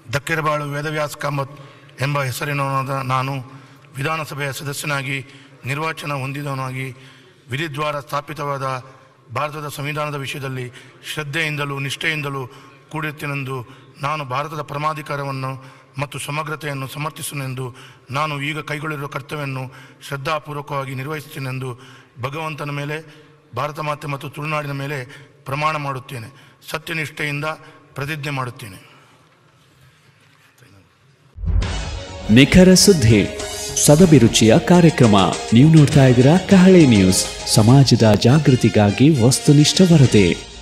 ದಕ್ಕೆರಬಾಳು ವೇದವ್ಯಾಸ್ ಕಾಮತ್ ಎಂಬ ಹೆಸರಿನವನಾದ ನಾನು ವಿಧಾನಸಭೆಯ ಸದಸ್ಯನಾಗಿ ನಿರ್ವಾಚನ ಹೊಂದಿದವನಾಗಿ ವಿಧಿದ್ವಾರ ಸ್ಥಾಪಿತವಾದ ಭಾರತದ ಸಂವಿಧಾನದ ವಿಷಯದಲ್ಲಿ ಶ್ರದ್ಧೆಯಿಂದಲೂ ನಿಷ್ಠೆಯಿಂದಲೂ ಕೂಡಿರುತ್ತೇನೆಂದು ನಾನು ಭಾರತದ ಪರಮಾಧಿಕಾರವನ್ನು ಮತ್ತು ಸಮಗ್ರತೆಯನ್ನು ಸಮರ್ಥಿಸುನೆಂದು ನಾನು ಈಗ ಕೈಗೊಳ್ಳಿರುವ ಕರ್ತವ್ಯವನ್ನು ಶ್ರದ್ಧಾಪೂರ್ವಕವಾಗಿ ನಿರ್ವಹಿಸುತ್ತೇನೆಂದು ಭಗವಂತನ ಮೇಲೆ ಭಾರತ ಮಾತೆ ಮತ್ತು ತುಳುನಾಡಿನ ಮೇಲೆ ಪ್ರಮಾಣ ಮಾಡುತ್ತೇನೆ ಸತ್ಯನಿಷ್ಠೆಯಿಂದ ಪ್ರತಿಜ್ಞೆ ಮಾಡುತ್ತೇನೆ ನಿಖರ ಸುದ್ದಿ ಸದಭಿರುಚಿಯ ಕಾರ್ಯಕ್ರಮ ನೀವು ನೋಡ್ತಾ ಇದ್ದೀರಾ ಕಹಳೆ ನ್ಯೂಸ್ ಸಮಾಜದ ಜಾಗೃತಿಗಾಗಿ ವಸ್ತುನಿಷ್ಠ ವರದಿ